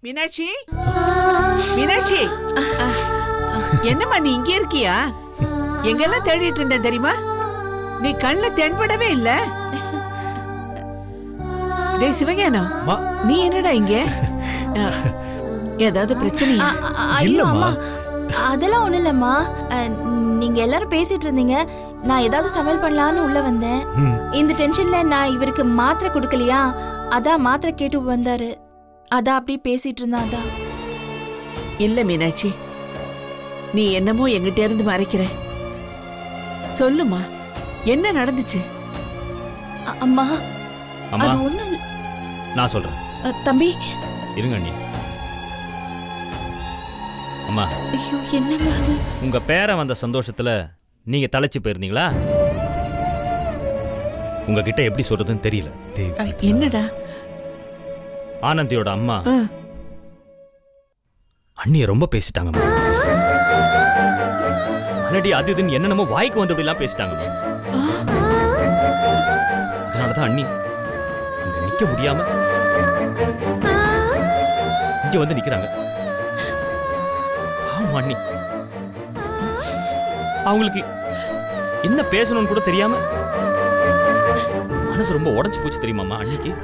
மீனாட்சி மீனாட்சி என்னம்மா நீ இங்க இருக்கியா எங்கெல்லாம் தேடிட்டு இருந்தேன் தெரியுமா நீ கண்ணுல தென்படவே இல்ல டேய் சிவஞானம் மா நீ என்னடா இங்க அஹ், ஏதாவது பிரச்சனையா அ- அ- ஐயோ இல்லம்மா. அம்மா அதெல்லாம் ஒண்ணும் இல்லம்மா அ, நீங்க எல்லாரும் பேசிட்டு இருந்தீங்க நான் ஏதாவது சமையல் பண்ணலான்னு உள்ள வந்தேன் ம். இந்த டென்ஷன்ல நான் இவருக்கு மாத்திரை கொடுக்கலையா அதான் மாத்திரை கேட்டு வந்தாரு அதான் அப்படியே பேசிட்டு இருந்தா அதான் இல்ல மீனாட்சி நீ என்னமோ எங்கிட்ட இருந்து மறைக்கிற சொல்லுமா என்ன நடந்துச்சு அ- அம்மா அம்மா அது ஒண்ணும் இல்ல. நான் சொல்றேன் அ, தம்பி இருங்க அண்ணி அம்மா ஐயோ என்னங்க அது உங்க பேரன் வந்த சந்தோஷத்துல நீங்க தலைச்சு போயிருந்தீங்களா உங்ககிட்ட எப்படி சொல்றதுன்னு தெரியல அஹ், என்னடா ஆனந்தியோட அம்மா அஹ், அண்ணிய ரொம்ப பேசிட்டாங்கம்மா அண்ணடி அது இதுன்னு என்னென்னமோ வாய்க்கு வந்தபடிலாம் பேசிட்டாங்கம்மா அதனாலதான் அண்ணி இங்க நிக்க முடியாம இங்க வந்து நிக்கிறாங்க ஆமா அண்ணி அவங்களுக்கு என்ன பேசணும்னு கூட தெரியாம மனசு ரொம்ப உடைஞ்சு போச்சு தெரியுமாம்மா அன்னைக்கு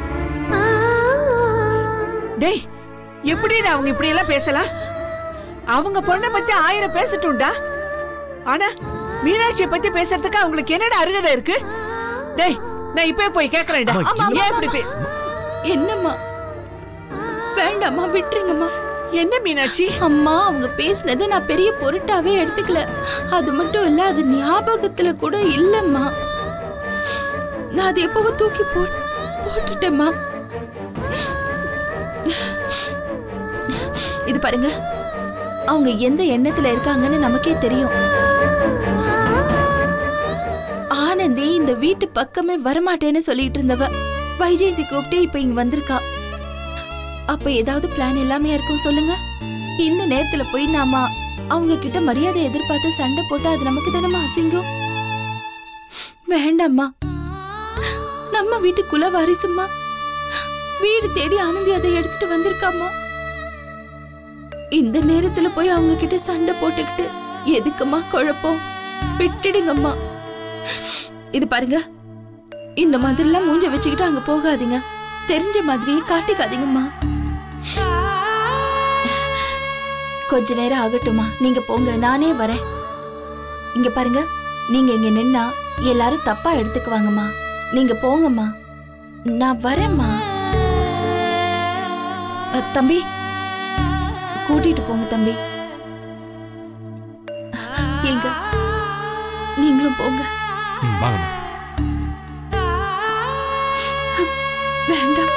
டேய் எப்படிடா அவங்க இப்படி எல்லாம் பேசலாம் அவங்க பொண்ணை பத்தி ஆயிரம் பேசட்டும்டா ஆனா மீனாட்சியை பத்தி பேசுறதுக்கு அவங்களுக்கு என்னடா அருகதை இருக்கு டேய் நான் இப்பவே போய் கேக்குறேன்டா அம்மா, ஏன் இப்படி பே- என்னம்மா வேண்டாம்மா விட்டுருங்கம்மா என்ன மீனாட்சி அம்மா அவங்க பேசினதை நான் பெரிய பொருட்டாவே எடுத்துக்கல அது மட்டும் இல்ல அது ஞாபகத்துல கூட இல்லம்மா நான் அது எப்பவோ தூக்கி போ போட்டுட்டேம்மா இது பாருங்க அவங்க எந்த எண்ணத்துல இருக்காங்கன்னு நமக்கே தெரியும் ஆனந்தி இந்த வீட்டு பக்கமே வரமாட்டேன்னு சொல்லிட்டு இருந்தவ வைஜெயந்தி கூப்பிட்டு இப்ப இங்க வந்திருக்கா அப்ப ஏதாவது பிளான் எல்லாமே இருக்கும் சொல்லுங்க இந்த நேரத்துல போய் நாம அவங்க கிட்ட மரியாதை எதிர்பார்த்து சண்டை போட்டா அது நமக்கு தானமா அசிங்கம் வேண்டாம்மா நம்ம வீட்டு குல வாரிசும்மா வீடு தேடி ஆனந்தி அதை எடுத்துட்டு வந்திருக்காம்மா இந்த நேரத்துல போய் அவங்க கிட்ட சண்டை போட்டுக்கிட்டு எதுக்குமா குழப்பம் விட்டுடுங்கம்மா இது பாருங்க இந்த மாதிரிலாம் மூஞ்ச வச்சுக்கிட்டு அங்க போகாதீங்க தெரிஞ்ச மாதிரியே காட்டிக்காதீங்கம்மா கொஞ்ச நேரம் ஆகட்டுமா நீங்க போங்க நானே வரேன் இங்க பாருங்க நீங்க இங்க நின்னா எல்லாரும் தப்பா எடுத்துக்குவாங்கம்மா நீங்க போங்கம்மா நான் வரேம்மா அ, தம்பி கூட்டிட்டு போங்க தம்பி எங்க நீங்களும் போங்க ம், வாங்கம்மா வேண்டாம்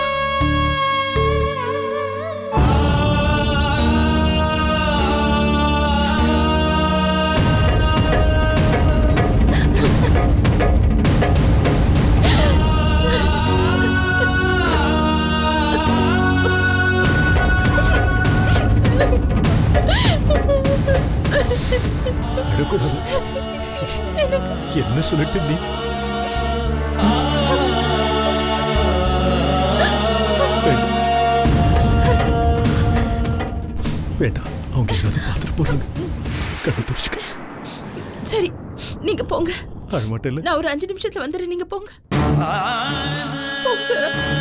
அழக்கூடாது என்ன சொல்லிட்டு நீ வேண்டாம் அவங்க ஏதாவது பார்த்துட்டு போறாங்க கண்டு துடிச்சுக்க சரி நீங்க போங்க அது மட்டும் இல்ல நான் ஒரு அஞ்சு நிமிஷத்துல வந்துடுறேன் நீங்க போங்க போங்க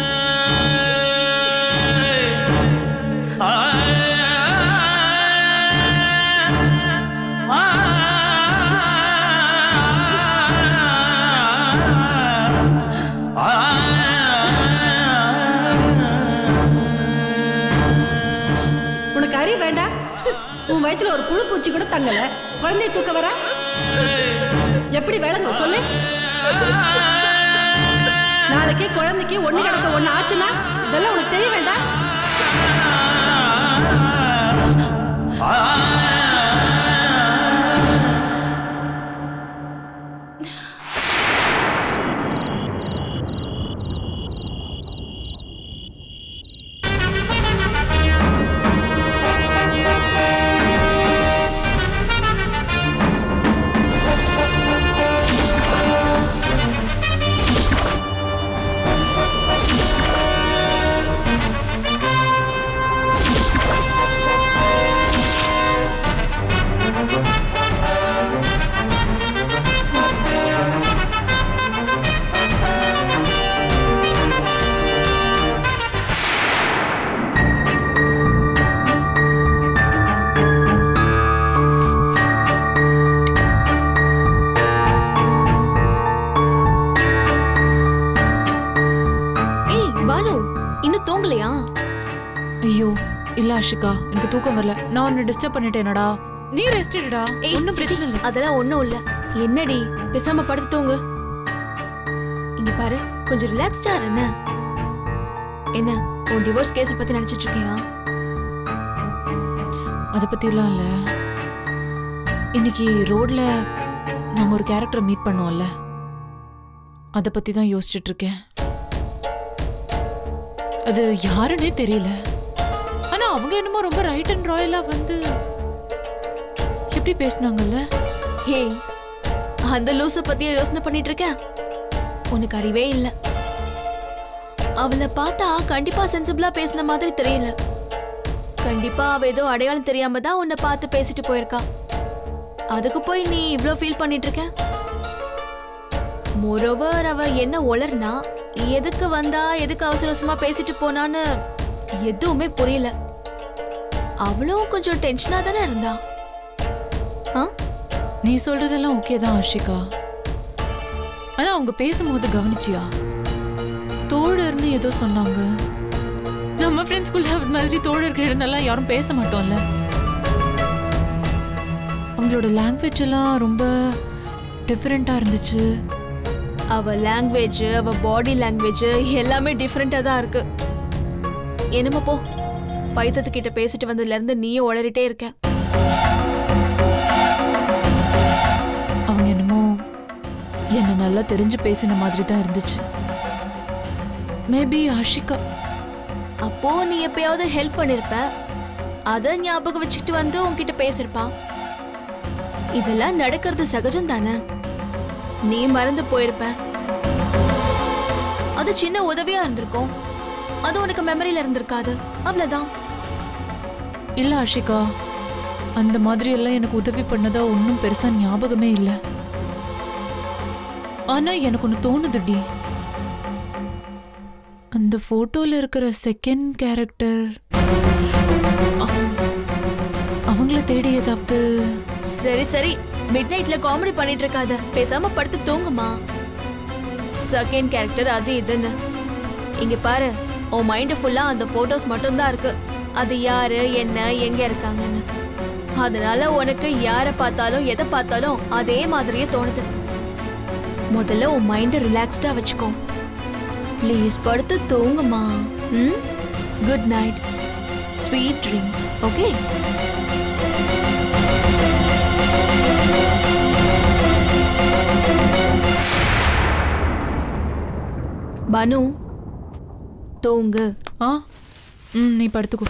உனக்கு அறிவு வேண்டாம் உன் வயித்துல ஒரு புழு பூச்சி கூட தங்கல குழந்தைய தூக்க வர எப்படி விளங்கும் சொல்லு நாளைக்கு குழந்தைக்கு ஒண்ணு கிடக்க ஒண்ணு ஆச்சுன்னா இதெல்லாம் உனக்கு தெரிய வேண்டாம் இல்ல ஆஷிகா எனக்கு தூக்கம் வரல நான் உன்னை டிஸ்டர்ப் பண்ணிட்டேனடா நீ ரெஸ்ட் எடுடா ஏய், ஒன்னும் பிரச்சனை இல்ல அதெல்லாம் ஒண்ணும் இல்ல என்னடி பேசாம படுத்து தூங்கு இங்க பாரு கொஞ்சம் ரிலாக்ஸ்டா இரு என்ன என்ன உன் டிவோர்ஸ் கேஸ் பத்தி நினைச்சிட்டு இருக்கியா அத பத்திலாம் இல்ல இன்னைக்கு ரோட்ல நம்ம ஒரு கேரக்டரை மீட் பண்ணோம்ல அத பத்தி தான் யோசிச்சுட்டு இருக்கேன் அது யாருன்னே தெரியல ஆனா அவங்க என்னமோ ரொம்ப ரைட் அண்ட் ராயலா வந்து எப்படி பேசுனாங்கல்ல ஹே அந்த லூச பத்தியா யோசனை பண்ணிட்டு இருக்க உனக்கு அறிவே இல்ல அவளை பார்த்தா கண்டிப்பா சென்சிபிளா பேசின மாதிரி தெரியல கண்டிப்பா அவ ஏதோ அடையாளம் தெரியாம தான் உன்னை பார்த்து பேசிட்டு போயிருக்கா அதுக்கு போய் நீ இவ்ளோ ஃபீல் பண்ணிட்டு இருக்க மோரோவர் அவ என்ன உளர்னா எதுக்கு வந்தா எதுக்கு அவசர அவசரமா பேசிட்டு போனான்னு எதுவுமே புரியல அவளும் கொஞ்சம் டென்ஷனா தானே இருந்தா ஆ நீ சொல்றதெல்லாம் ஓகே தான் ஆஷிகா ஆனா அவங்க பேசும்போது கவனிச்சியா தோழர்னு ஏதோ சொன்னாங்க நம்ம ஃப்ரெண்ட்ஸ்குள்ள அது மாதிரி தோழர்களிடனெல்லாம் யாரும் பேச மாட்டோம்ல அவங்களோட லாங்குவேஜ் எல்லாம் ரொம்ப டிஃப்ரெண்டா இருந்துச்சு அவ லாங்குவேஜ் அவ பாடி லாங்குவேஜ் எல்லாமே டிஃப்ரெண்டா தான் இருக்கு என்னமோ போ பைத்தத்து கிட்ட பேசிட்டு வந்ததுல இருந்து நீயும் உளறிட்டே இருக்க அவங்க என்னமோ என்ன நல்லா தெரிஞ்சு பேசின மாதிரி தான் இருந்துச்சு மேபி ஆஷிகா அப்போ நீ எப்பயாவது ஹெல்ப் பண்ணிருப்ப அத ஞாபகம் வச்சுக்கிட்டு வந்து உன்கிட்ட பேசிருப்பான் இதெல்லாம் நடக்கிறது சகஜம் தானே நீ மறந்து போயிருப்ப அது சின்ன உதவியா இருந்திருக்கும் அது உனக்கு மெமரியில இருந்திருக்காது அவ்வளவுதான் இல்ல ஆஷிகா அந்த மாதிரி எல்லாம் எனக்கு உதவி பண்ணதா ஒன்றும் பெருசா ஞாபகமே இல்ல ஆனா எனக்கு ஒன்று தோணுதுடி அந்த போட்டோல இருக்கிற செகண்ட் கேரக்டர் அவங்கள தேடி ஏதாவது சரி சரி மிட் நைட்ல காமெடி பண்ணிட்டு இருக்காத பேசாம படுத்து தூங்குமா செகண்ட் கேரக்டர் அது இதுன்னு இங்க பாரு உன் மைண்ட் ஃபுல்லா அந்த போட்டோஸ் மட்டும்தான் இருக்கு அது யாரு என்ன எங்க இருக்காங்கன்னு அதனால உனக்கு யாரை பார்த்தாலும் எதை பார்த்தாலும் அதே மாதிரியே தோணுது முதல்ல உன் மைண்டை ரிலாக்ஸ்டா வச்சுக்கோ ப்ளீஸ் படுத்து தூங்குமா ம் good night sweet dreams okay Banu தூங்கு ஆ ம் நீ படுத்துக்கோ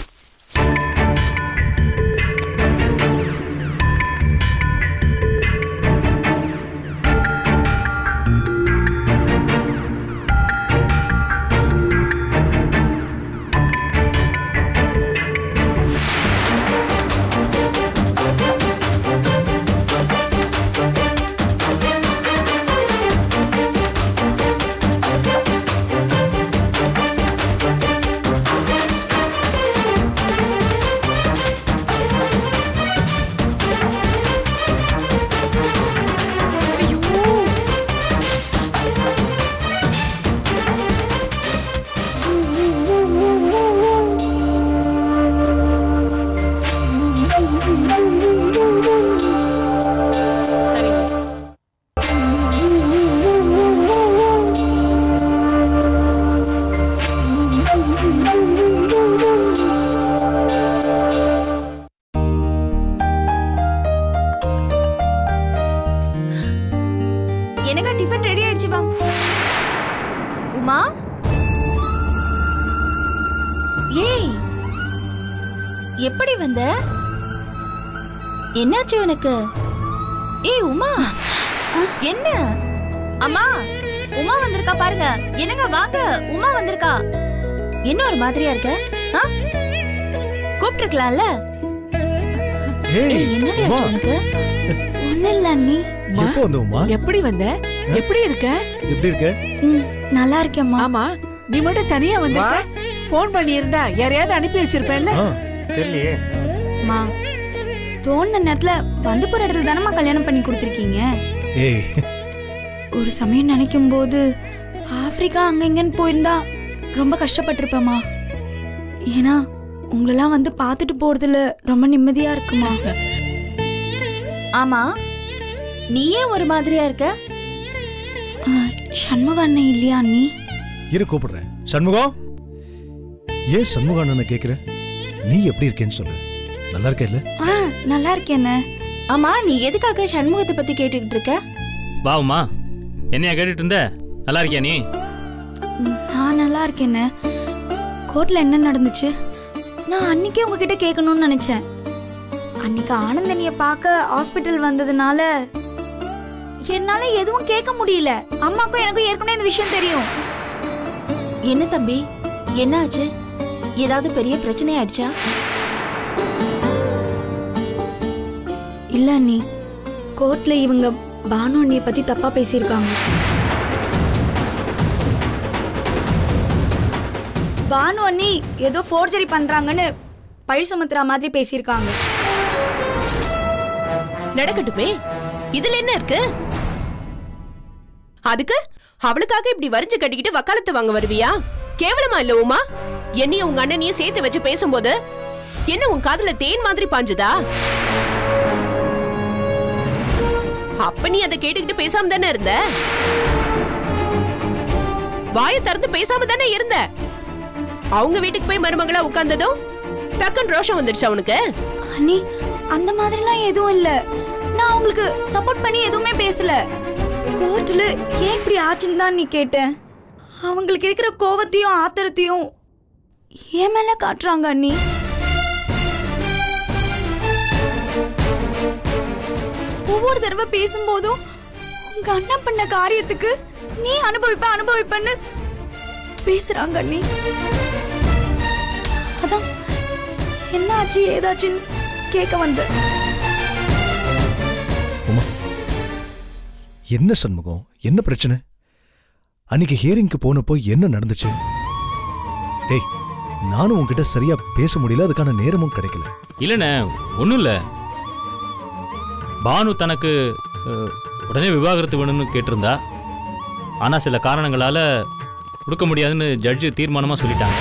என்னங்க டிஃபன் ரெடி ஆயிடுச்சு வா உமா ஏய் எப்படி வந்த என்னாச்சு உனக்கு ஏய் உமா என்ன அம்மா உமா வந்திருக்கா பாருங்க என்னங்க வாங்க உமா வந்திருக்கா என்ன ஒரு மாதிரியா இருக்க ஆ? கூப்பிட்டிருக்கலாம்ல ஏய் ஏய் என்னடி உமா ஆச்சு உனக்கு ஒன்றும் இல்லை அண்ணி எப்போ வந்த உமா எப்படி வந்த எப்படி இருக்க எப்படி இருக்க ம் நல்லா இருக்கேம்மா ஆமா நீ மட்டும் தனியா வந்திருக்க போன் பண்ணி இருந்தா யாரையாவது அனுப்பி வச்சிருப்பேன்ல ஆ தெரியலையே அம்மா தோணுன நேரத்தில் வந்து போகிற இடத்துல தானம்மா கல்யாணம் பண்ணி கொடுத்துருக்கீங்க ஏய் ஒரு சமயம் நினைக்கும் போது ஆப்பிரிக்கா அங்க இங்கன்னு போயிருந்தா ரொம்ப கஷ்டப்பட்டிருப்பேம்மா ஏன்னா உங்களெல்லாம் வந்து பார்த்துட்டு போறதுல ரொம்ப நிம்மதியா இருக்குமா ஆமா நீ ஏன் ஒரு மாதிரியா இருக்க ஆ, சண்முக அண்ணன் இல்லையா அண்ணி இரு கூப்பிடுறேன் சண்முகம் ஏன் சண்முக அண்ணனை கேக்குற நீ எப்படி இருக்கேன்னு சொல்லு நல்லா இருக்க இல்ல ஆ நல்லா இருக்கேண்ணே ஆமா நீ எதுக்காக சண்முகத்தை பத்தி கேட்டுக்கிட்டு இருக்க வாவுமா என்னையா கேட்டுட்டு இருந்த நல்லா இருக்கியா நீ ம், நான் நல்லா இருக்கேண்ணே கோர்ட்ல என்ன நடந்துச்சு நான் அன்னைக்கே உங்ககிட்ட கேட்கணும்னு நினைச்சேன் அன்னைக்கு ஆனந்தனிய பார்க்க ஹாஸ்பிட்டல் வந்ததுனால என்னால எதுவும் கேட்க முடியல அம்மாக்கும் எனக்கும் ஏற்கனவே இந்த விஷயம் தெரியும் என்ன தம்பி என்ன ஆச்சு ஏதாவது பெரிய பிரச்சனை ஆயிடுச்சா இல்ல அண்ணி கோர்ட்ல இவங்க பானு அண்ணிய பத்தி தப்பா பேசியிருக்காங்க பானு அண்ணி ஏதோ ஃபோர்ஜரி பண்றாங்கன்னு பழி சுமத்துற மாதிரி பேசியிருக்காங்க நடக்கட்டுமே இதுல என்ன இருக்கு அதுக்கு அவளுக்காக இப்படி வரிஞ்சு கட்டிக்கிட்டு வக்காலத்து வாங்க வருவியா கேவலமா இல்ல உமா என்னையும் உங்க அண்ணனையும் சேர்த்து வச்சு பேசும்போது என்ன உன் காதுல தேன் மாதிரி பாஞ்சுதா அப்ப நீ அதை கேட்டுக்கிட்டு பேசாம தானே இருந்த வாயை திறந்து பேசாம தானே இருந்த அவங்க வீட்டுக்கு போய் மருமகளா உட்கார்ந்ததும் டக்குன்னு ரோஷம் வந்துடுச்சு அவனுக்கு அண்ணி அந்த மாதிரிலாம் எதுவும் இல்ல நான் அவங்களுக்கு சப்போர்ட் பண்ணி எதுவுமே பேசல கோர்ட்ல ஏன் இப்படி ஆச்சுன்னு தான் நீ கேட்டேன் அவங்களுக்கு இருக்கிற கோவத்தையும் ஆத்திரத்தையும் என் மேல காட்டுறாங்க அண்ணி ஒவ்வொரு தடவை பேசும்போதும் உங்க அண்ணன் பண்ண காரியத்துக்கு நீ அனுபவிப்ப அனுபவிப்பன்னு பேசுறாங்க அண்ணி அதான் என்ன ஆச்சு ஏதாச்சுன்னு கேட்க வந்தேன் உமா என்ன சண்முகம் என்ன பிரச்சனை அன்னைக்கு ஹியரிங்க்கு போனப்போ என்ன நடந்துச்சு டேய் நானும் உன்கிட்ட சரியா பேச முடியல அதுக்கான நேரமும் கிடைக்கல இல்லைண்ணே ஒன்றும் இல்லை பானு தனக்கு அஹ், உடனே விவாகரத்து வேணும்னு கேட்டிருந்தா ஆனால் சில காரணங்களால் கொடுக்க முடியாதுன்னு ஜட்ஜு தீர்மானமாக சொல்லிட்டாங்க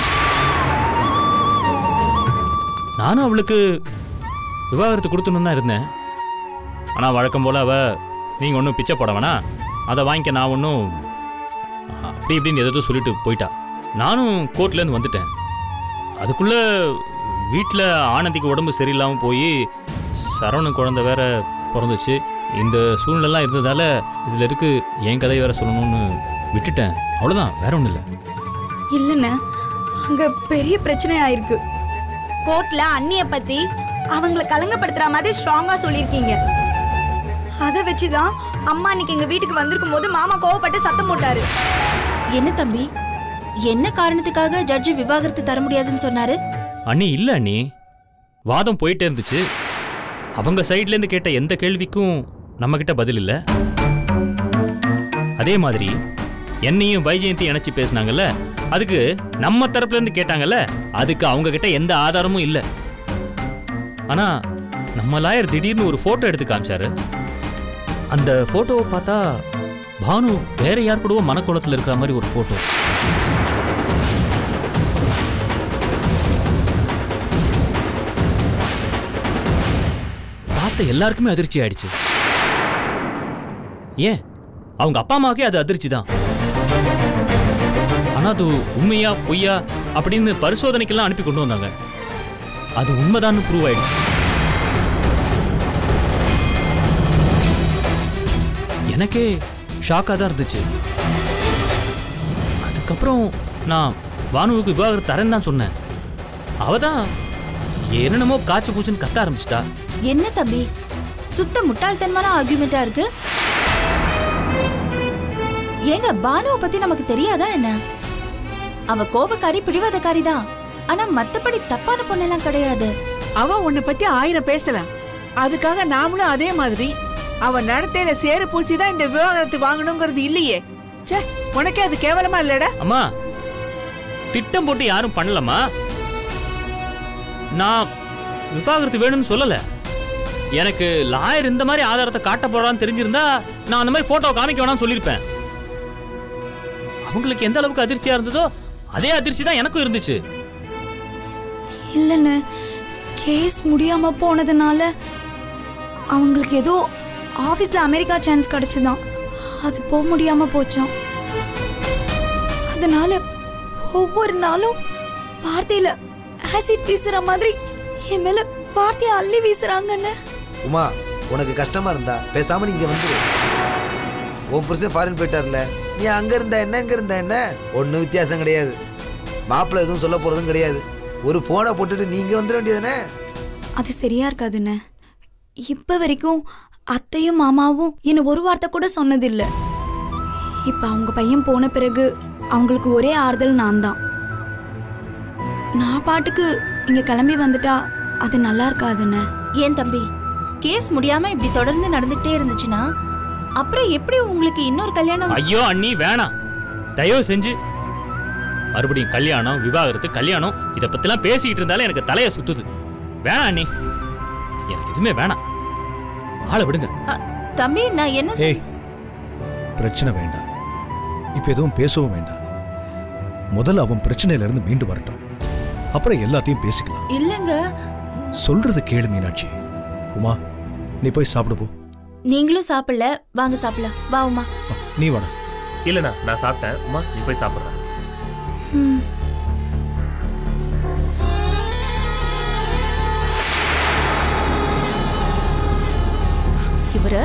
நானும் அவளுக்கு விவாகரத்து கொடுத்துன்னு தான் இருந்தேன் ஆனால் வழக்கம் போல் அவள் நீங்கள் ஒன்றும் பிச்சை போட வேணாம் அதை வாங்கிக்க நான் ஒன்றும் அப்படி இப்படின்னு எதோ சொல்லிட்டு போயிட்டா நானும் கோர்ட்லேருந்து வந்துட்டேன் அதுக்குள்ளே வீட்டில் ஆனந்திக்கு உடம்பு சரியில்லாமல் போய் சரவணன் குழந்தை வேற பிறந்துச்சு இந்த சூழ்நிலாம் இருந்ததால இதில் இருக்கு என் கதை வேற சொல்லணும்னு விட்டுட்டேன் அவ்வளோதான் வேற ஒன்றும் இல்லை இல்லைண்ணே அங்க பெரிய பிரச்சனை ஆயிருக்கு கோர்ட்ல அண்ணிய பத்தி அவங்கள கலங்கப்படுத்துற மாதிரி ஸ்ட்ராங்கா சொல்லியிருக்கீங்க அதை வச்சுதான் அம்மா அன்னைக்கு எங்க வீட்டுக்கு வந்திருக்கும் போது மாமா கோவப்பட்டு சத்தம் போட்டாரு என்ன தம்பி என்ன காரணத்துக்காக ஜட்ஜு விவாகரத்து தர முடியாதுன்னு சொன்னாரு அண்ணி இல்லை அண்ணி வாதம் போயிட்டே இருந்துச்சு அவங்க சைட்லேருந்து கேட்ட எந்த கேள்விக்கும் நம்மக்கிட்ட பதில் இல்லை அதே மாதிரி என்னையும் வைஜெயந்தி இணைச்சு பேசுனாங்கல்ல அதுக்கு நம்ம தரப்புலேருந்து கேட்டாங்கல்ல அதுக்கு அவங்க கிட்ட எந்த ஆதாரமும் இல்லை ஆனா நம்ம லாயர் திடீர்னு ஒரு போட்டோ எடுத்து காமிச்சாரு அந்த போட்டோவை பார்த்தா பானு வேற யார் கூடவோ மனக்குளத்தில் இருக்கிற மாதிரி ஒரு போட்டோ பார்த்த எல்லாருக்குமே அதிர்ச்சி ஆயிடுச்சு ஏன் அவங்க அப்பா அம்மாவுக்கே அது அதிர்ச்சி தான் ஆனா அது உண்மையா பொய்யா அப்படின்னு பரிசோதனைக்கெல்லாம் அனுப்பி கொண்டு வந்தாங்க அது உண்மைதான்னு ப்ரூவ் ஆயிடுச்சு எனக்கே ஷாக்காக தான் இருந்துச்சு அதுக்கப்புறம் நான் வானுவுக்கு விவாகரத்து தரேன்னு தான் சொன்னேன் அவ தான் என்னென்னமோ காய்ச்சி பூச்சின்னு கத்த ஆரம்பிச்சிட்டா என்ன தம்பி சுத்த முட்டாள்தனமான ஆர்குமெண்டா இருக்கு ஏங்க பானுவை பத்தி நமக்கு தெரியாதா என்ன அவ கோபக்காரி பிடிவாதக்காரி தான் ஆனா மத்தபடி தப்பான பொண்ணெல்லாம் கிடையாது அவ உன்னை பத்தி ஆயிரம் பேசலாம் அதுக்காக நாமளும் அதே மாதிரி அவ நடத்தையில சேறு பூசி தான் இந்த விவாகரத்து வாங்கணுங்கிறது இல்லையே ச்சே உனக்கே அது கேவலமா இல்லடா அம்மா திட்டம் போட்டு யாரும் பண்ணலம்மா நான் விவாகரத்து வேணும்னு சொல்லல எனக்கு லாயர் இந்த மாதிரி ஆதாரத்தை காட்ட போறான்னு தெரிஞ்சிருந்தா நான் அந்த மாதிரி போட்டோ காமிக்க வேணாம்னு சொல்லியிருப்பேன் அவங்களுக்கு எந்த அளவுக்கு அதிர்ச்சியா இருந்ததோ அதே அதிர்ச்சி தான் எனக்கும் இருந்துச்சு இல்லைன்னு கேஸ் முடியாம போனதுனால அவங்களுக்கு ஏதோ ஆஃபீஸில் அமெரிக்கா சான்ஸ் கிடச்சிதான் அது போக முடியாம போச்சாம் அதனால ஒவ்வொரு நாளும் வார்த்தையில ஆசிட் வீசுற மாதிரி என் மேல வார்த்தையை அள்ளி வீசுறாங்கன்னு உமா உனக்கு கஷ்டமா இருந்தா பேசாம நீங்க வந்துரு உன் புருஷன் ஃபாரின் போயிட்டார்ல நீ அங்க இருந்தா என்ன இங்க இருந்தா என்ன ஒன்றும் வித்தியாசம் கிடையாது மாப்பிள்ளை எதுவும் சொல்ல போறதும் கிடையாது ஒரு போனை போட்டுட்டு நீங்க வந்துட வேண்டியதானே அது சரியா இருக்காதுண்ணே இப்ப வரைக்கும் அத்தையும் மாமாவும் என்ன ஒரு வார்த்தை கூட சொன்னதில்ல இப்ப அவங்க பையன் போன பிறகு அவங்களுக்கு ஒரே ஆறுதல் நான் தான் நான் பாட்டுக்கு இங்க கிளம்பி வந்துட்டா அது நல்லா இருக்காதுண்ணே ஏன் தம்பி கேஸ் முடியாம இப்படி தொடர்ந்து நடந்துட்டே இருந்துச்சுன்னா அப்புறம் எப்படி உங்களுக்கு இன்னொரு கல்யாணம் ஐயோ அண்ணி வேணாம் தயவு செஞ்சு மறுபடியும் கல்யாணம் விவாகரத்து கல்யாணம் இதை பத்திலாம் பேசிக்கிட்டு இருந்தாலே எனக்கு தலையை சுத்துது வேணாம் அண்ணி எனக்கு எதுவுமே வேணாம் ஆளை விடுங்க அ, தம்பி நான் என்ன சொல்- ஏய் பிரச்சனை வேண்டாம் இப்ப எதுவும் பேசவும் வேண்டாம் முதல்ல அவன் பிரச்சனையில இருந்து மீண்டு வரட்டும் அப்புறம் எல்லாத்தையும் பேசிக்கலாம் இல்லங்க சொல்றது கேளு மீனாட்சி உமா நீ போய் சாப்பிடு போ நீங்களும் சாப்பிடல வாங்க சாப்பிடலாம் வா உமா வா, நீ வாடா இல்லைண்ணா நான் சாப்பிட்டேன் அம்மா நீ போய் சாப்பிட்றேன் இவரு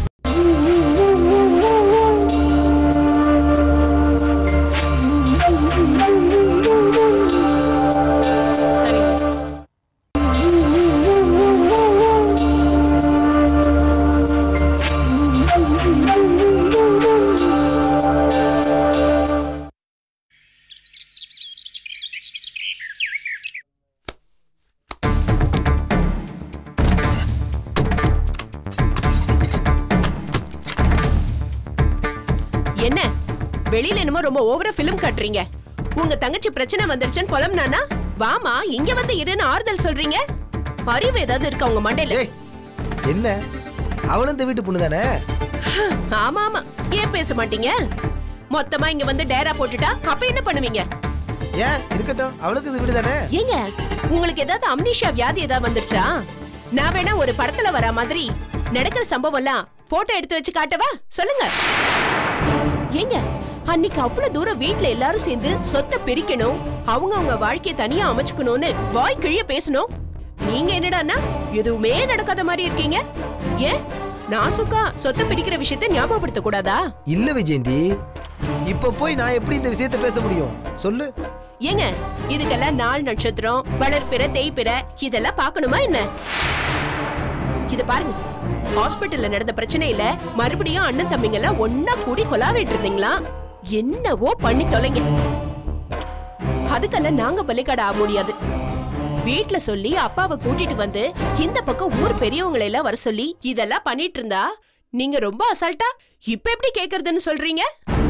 என்ன வெளியில என்னமோ ரொம்ப ஓவரா ஃபிலிம் காட்டுறீங்க உங்க தங்கச்சி பிரச்சனை வந்துருச்சுன்னு புலம்னானா வாமா இங்க வந்து இருன்னு ஆறுதல் சொல்றீங்க அறிவு ஏதாவது இருக்கா உங்க மண்டையில ஏய் என்ன அவளும் இந்த வீட்டு பொண்ணு தானே ஆமா ஆமா ஏன் பேச மாட்டீங்க மொத்தமா இங்க வந்து டேரா போட்டுட்டா அப்ப என்ன பண்ணுவீங்க ஏன் இருக்கட்டும் அவளுக்கு இது வீடு தானே ஏங்க உங்களுக்கு ஏதாவது அம்னிஷா வியாதி ஏதாவது வந்துருச்சா நான் வேணா ஒரு படத்துல வர மாதிரி நடக்கிற சம்பவம் எல்லாம் போட்டோ எடுத்து வச்சு காட்டவா சொல்லுங்க ஏங்க அன்னைக்கு அவ்வளவு தூரம் வீட்ல எல்லாரும் சேர்ந்து சொத்தை பிரிக்கணும் அவங்க அவங்க வாழ்க்கையை தனியா அமைச்சுக்கணும்னு வாய் கிழிய பேசணும் நீங்க என்னடான்னா எதுவுமே நடக்காத மாதிரி இருக்கீங்க ஏன் நான் சுக்கா சொத்தை பிரிக்கிற விஷயத்த ஞாபகப்படுத்த கூடாதா இல்ல விஜயந்தி இப்ப போய் நான் எப்படி இந்த விஷயத்த பேச முடியும் சொல்லு ஏங்க இதுக்கெல்லாம் நாள் நட்சத்திரம் வளர்ப்பிற தேய்ப்பிற இதெல்லாம் பார்க்கணுமா என்ன இத பாருங்க ஹாஸ்பிடல்ல நடந்த பிரச்சனையில மறுபடியும் அண்ணன் தம்பிங்க எல்லாம் ஒன்னா கூடி கொலாவிட்டு இருந்தீங்களா என்னவோ பண்ணி தொலைங்க அதுக்கெல்லாம் நாங்க பள்ளிக்காட ஆக முடியாது வீட்ல சொல்லி அப்பாவை கூட்டிட்டு வந்து இந்த பக்கம் ஊர் பெரியவங்களை எல்லாம் வர சொல்லி இதெல்லாம் பண்ணிட்டு இருந்தா நீங்க ரொம்ப அசால்ட்டா இப்ப எப்படி கேக்குறதுன்னு சொல்றீங்க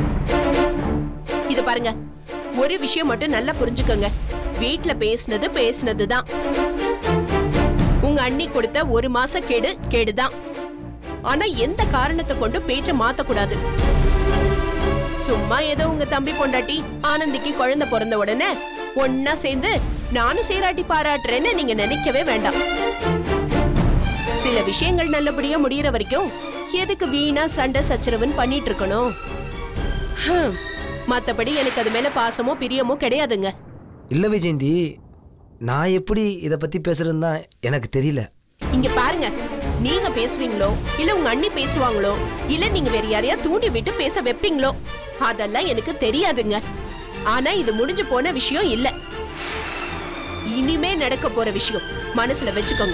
இத பாருங்க ஒரு விஷயம் மட்டும் நல்லா புரிஞ்சுக்கோங்க வீட்ல பேசுனது பேசுனது தான் உங்க அண்ணி கொடுத்த ஒரு மாச கேடு கேடுதான் ஆனா எந்த காரணத்தை கொண்டு பேச்ச மாத்த கூடாது சும்மா ஏதோ உங்க தம்பி பொண்டாட்டி ஆனந்திக்கு குழந்தை பிறந்த உடனே ஒன்னா சேர்ந்து நானும் சீராட்டி பாராட்டுறேன்னு நீங்க நினைக்கவே வேண்டாம் சில விஷயங்கள் நல்லபடியா முடியற வரைக்கும் எதுக்கு வீணா சண்டை சச்சரவுன்னு பண்ணிட்டு இருக்கணும் ஹம், மத்தபடி எனக்கு அது மேல பாசமோ பிரியமோ கிடையாதுங்க இல்ல விஜயந்தி நான் எப்படி இத பத்தி பேசுறதுன்னு தான் எனக்கு தெரியல இங்க பாருங்க நீங்க பேசுவீங்களோ இல்ல உங்க அண்ணி பேசுவாங்களோ இல்ல நீங்க வேற யாரையா தூண்டி விட்டு பேச வைப்பீங்களோ அதெல்லாம் எனக்கு தெரியாதுங்க ஆனா இது முடிஞ்சு போன விஷயம் இல்ல இனிமே நடக்க போற விஷயம் மனசுல வச்சுக்கோங்க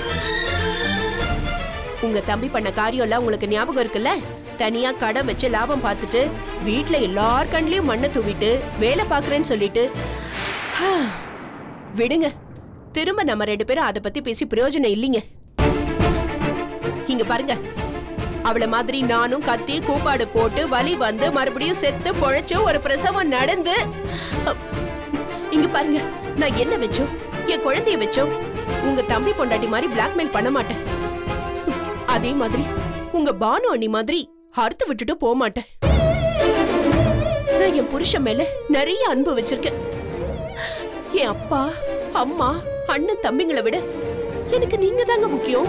உங்க தம்பி பண்ண காரியம் எல்லாம் உங்களுக்கு ஞாபகம் இருக்குல்ல தனியா கடை வச்சு லாபம் பார்த்துட்டு வீட்ல எல்லார் கண்லயும் மண்ணை தூவிட்டு வேலை பாக்குறேன்னு சொல்லிட்டு ஹா, விடுங்க திரும்ப நம்ம ரெண்டு பேரும் அதை பத்தி பேசி பிரயோஜனம் இல்லைங்க இங்க பாருங்க அவள மாதிரி நானும் கத்தி கூப்பாடு போட்டு வலி வந்து மறுபடியும் செத்து பொழைச்சு ஒரு பிரசவம் நடந்து அப், இங்க பாருங்க நான் என்ன வச்சோம் என் குழந்தைய வச்சோம் உங்க தம்பி பொண்டாட்டி மாதிரி பிளாக்மெயில் பண்ண மாட்டேன் அதே மாதிரி உங்க பானு அண்ணி மாதிரி அறுத்து விட்டுட்டு போக மாட்டேன் நான் என் புருஷன் மேல நிறைய அன்பு வச்சிருக்கேன் என் அப்பா அம்மா அண்ணன் தம்பிங்களை விட எனக்கு நீங்க தாங்க முக்கியம்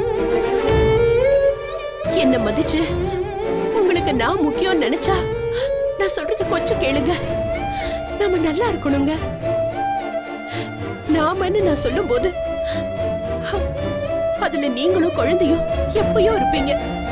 என்ன மதிச்சு உங்களுக்கு நான் முக்கியம் நினைச்சா நான் சொல்றது கொஞ்சம் கேளுங்க நம்ம நல்லா இருக்கணுங்க நாமன்னு நான் சொல்லும்போது அதுல நீங்களும் குழந்தையும் எப்பயோ இருப்பீங்க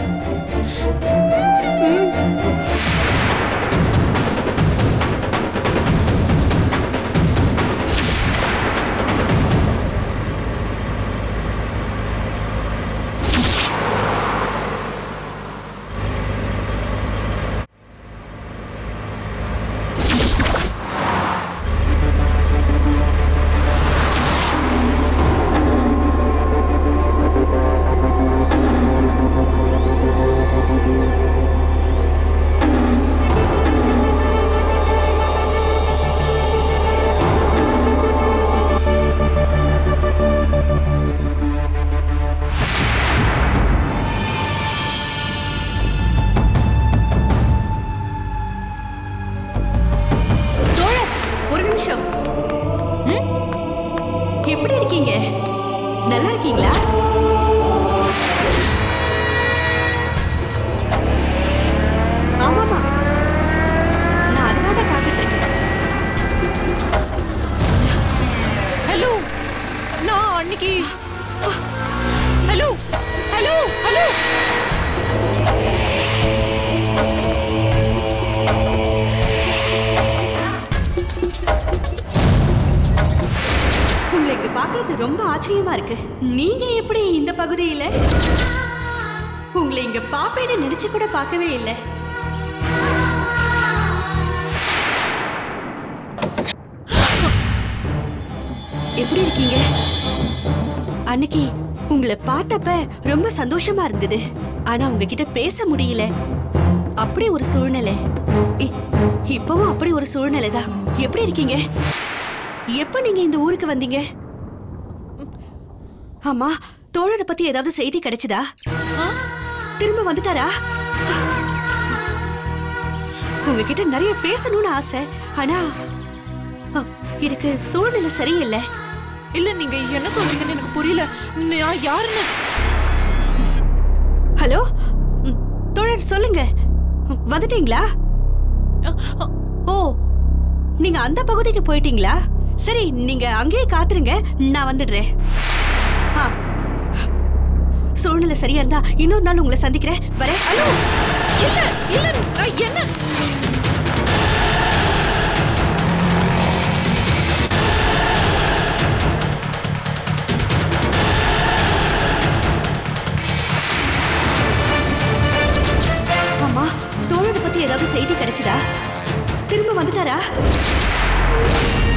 தோழர் ஒரு நிமிஷம் ம்? எப்படி இருக்கீங்க நல்லா இருக்கீங்களா ஆமாமா நான் அதுக்காக தான் காத்துட்டு இருக்கேன் ஹலோ நான் அன்னைக்கு ஹலோ ஹலோ ஹலோ உங்களை இங்க பார்க்கறது ரொம்ப ஆச்சரியமா இருக்கு நீங்க எப்படி இந்த பகுதியில உங்களை இங்க பாப்பேன்னு நினைச்சு கூட பார்க்கவே இல்லை எப்படி இருக்கீங்க அன்னைக்கு உங்களை பார்த்தப்ப ரொம்ப சந்தோஷமா இருந்தது ஆனா உங்ககிட்ட பேச முடியல அப்படி ஒரு சூழ்நிலை இ- இப்பவும் அப்படி ஒரு சூழ்நிலை தான் எப்படி இருக்கீங்க எப்ப நீங்க இந்த ஊருக்கு வந்தீங்க ஆமா தோழரை பத்தி ஏதாவது செய்தி கிடைச்சதா திரும்ப வந்துட்டாரா உங்ககிட்ட நிறைய பேசணும்னு ஆசை ஆனா அ, எனக்கு சூழ்நிலை சரியில்லை இல்ல நீங்க என்ன சொல்றீங்கன்னு எனக்கு புரியல நான் யாருன்னு ஹலோ ம், தோழர் சொல்லுங்க ம், வந்துட்டீங்களா ஓ நீங்க அந்த பகுதிக்கு போயிட்டீங்களா சரி நீங்க அங்கேயே காத்துருங்க நான் வந்துடுறேன் ஆ. சூழ்நிலை சரியா இருந்தா இன்னொரு நாள் உங்களை சந்திக்கிறேன் வரேன் ஹலோ இல்ல இல்ல நான் என்ன ஆமா தோழரை பத்தி ஏதாவது செய்தி கிடைச்சதா திரும்ப வந்துட்டாரா